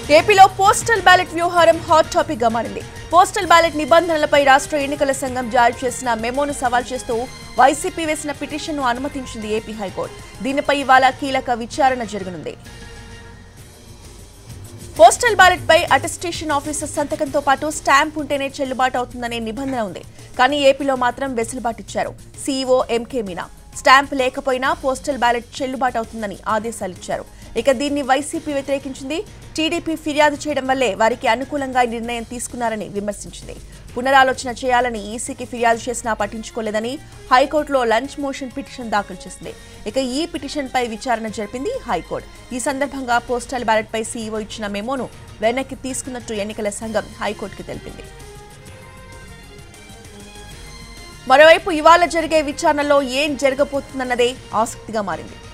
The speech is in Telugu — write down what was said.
ఏపీలో పోస్టల్ బ్యాలెట్ వ్యవహారం హాట్ టాపిక్ గా మారింది పోస్టల్ బ్యాలెట్ నిబంధనలపై రాష్ట్ర ఎన్నికల సంఘం జారీ చేసిన మెమోను సవాల్ చేస్తూ వైసీపీ వేసిన పిటిషన్ను అనుమతించింది ఏపీ హైకోర్టు దీనిపై ఇవాళ కీలక విచారణ జరగనుంది పోస్టల్ బ్యాలెట్ పై అటెస్టేషన్ ఆఫీసర్ సంతకంతో పాటు స్టాంప్ ఉంటేనే చెల్లుబాటు అవుతుందనే నిబంధన ఉంది కానీ ఏపీలో మాత్రం వెసులుబాటు ఇచ్చారు సీఈఓ ఎంకే మీనా స్టాంప్ లేకపోయినా పోస్టల్ బ్యాలెట్ చెల్లుబాటు అవుతుందని ఆదేశాలు ఇచ్చారు ఇక దీన్ని వైసీపీ వ్యతిరేకించింది టీడీపీ ఫిర్యాదు చేయడం వల్లే వారికి అనుకూలంగా ఈ నిర్ణయం తీసుకున్నారని విమర్శించింది పునరాలోచన చేయాలని ఈసీకి ఫిర్యాదు చేసినా పట్టించుకోలేదని హైకోర్టులో లంచ్ మోషన్ పిటిషన్ దాఖలు చేసింది ఇక ఈ పిటిషన్పై విచారణ జరిపింది హైకోర్టు ఈ సందర్భంగా పోస్టల్ బ్యాలెట్ పై సీఈఓ ఇచ్చిన మెమోను వెనక్కి తీసుకున్నట్టు ఎన్నికల సంఘం హైకోర్టుకు తెలిపింది మరోవైపు ఇవాళ జరిగే విచారణలో ఏం జరగబోతుందన్నదే ఆసక్తిగా మారింది